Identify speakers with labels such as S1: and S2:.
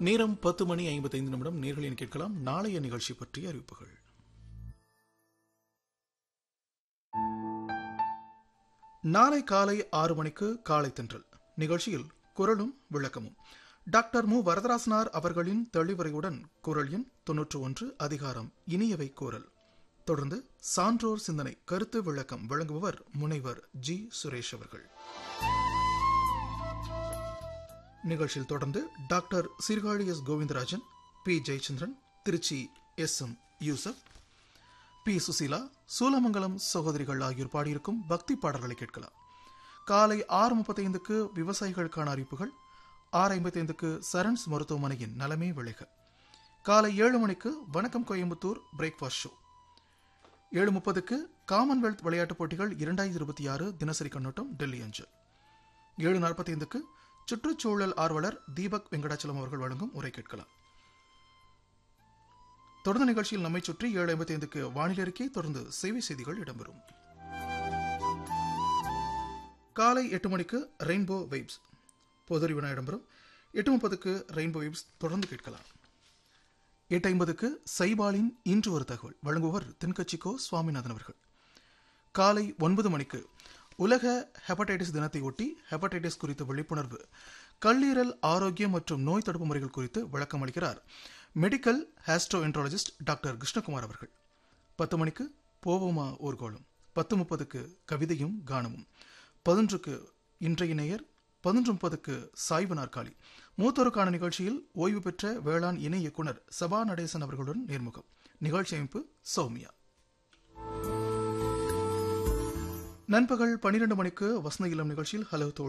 S1: நேரம் பத்து மணி ஐம்பத்தைந்து நிமிடம் நேர்களின் கேட்கலாம் நாளைய நிகழ்ச்சி பற்றிய அறிவிப்புகள் நாளை காலை ஆறு மணிக்கு காலை தென்றல் நிகழ்ச்சியில் குரலும் விளக்கமும் டாக்டர் மு வரதராசனார் அவர்களின் தெளிவுரையுடன் குரல் எண் தொன்னூற்று ஒன்று அதிகாரம் இனியவை கூறல் தொடர்ந்து சான்றோர் சிந்தனை கருத்து விளக்கம் வழங்குபவர் முனைவர் ஜி சுரேஷ் அவர்கள் நிகழ்ச்சியில் தொடர்ந்து doctor Sirkazhi S Govindarajan P Jayachandran Tiruchi S M Yusuf P Susheela Soolamangalam சகோதரிகள் ஆகியோர் பாடியிருக்கும் பக்தி பாடல்களை கேட்கலாம் காலை ஆறு முப்பத்தைந்துக்கு விவசாயிகளுக்கான அறிவிப்புகள் ஆறு ஐம்பத்தைந்துக்கு சரண்ஸ் மருத்துவமனையின் நலமே விளைக காலை ஏழு மணிக்கு வணக்கம் கோயம்புத்தூர் பிரேக்ஃபாஸ்ட் ஷோ ஏழு முப்பதுக்கு காமன்வெல்த் விளையாட்டுப் போட்டிகள் இரண்டாயிரத்தி இருபத்தி ஆறு தினசரி கண்ணோட்டம் டெல்லி அஞ்சல் ஏழு நாற்பத்தைந்துக்கு சுற்றுச்சூழல் ஆர்வலர் தீபக் வெங்கடாச்சலம் அவர்கள் வழங்கும் உரை கேட்கலாம் தொடர்ந்து நிகழ்ச்சியில் நம்மை சுற்றி ஏழு ஐம்பத்தி ஐந்துக்கு வானிலை அறிக்கை தொடர்ந்து சேவை செய்திகள் இடம்பெறும் காலை எட்டு மணிக்கு ரெயின்போ வைப்ஸ் பொது வினா இடம்பெறும் எட்டு முப்பதுக்கு ரெயின்போ வைப்ஸ் தொடர்ந்து கேட்கலாம் எட்டு ஐம்பதுக்கு சைபாலின் இன்று ஒரு தகவல் வழங்குபவர் தென்கட்சிக்கோ சுவாமிநாதன் அவர்கள் காலை ஒன்பது மணிக்கு உலக ஹெப்படைட்டிஸ் தினத்தை ஒட்டி ஹெப்படைட்டிஸ் குறித்த விழிப்புணர்வு கல்லீரல் ஆரோக்கியம் மற்றும் நோய் தடுப்பு முறைகள் குறித்து விளக்கம் அளிக்கிறார் மெடிக்கல் ஹாஸ்ட்ரோஎன்ட்ராலஜிஸ்ட் டாக்டர் கிருஷ்ணகுமார் அவர்கள் பத்து மணிக்கு போவோமா ஊர்கோளம் பத்து முப்பதுக்கு கவிதையும் கானமும் பதினொன்றுக்கு இன்றைய நேயர் பதினொன்று முப்பதுக்கு சாய்வு நாற்காலி மூத்தோருக்கான நிகழ்ச்சியில் ஓய்வு பெற்ற வேளாண் இணை இயக்குனர் சபா நடேசன் அவர்களுடன் நேர்முகம் நிகழ்ச்சி அமைப்பு சௌமியா நண்பகல் பன்னிரண்டு மணிக்கு வசந்த இளம் நிகழ்ச்சியில் ஹலோ தோழி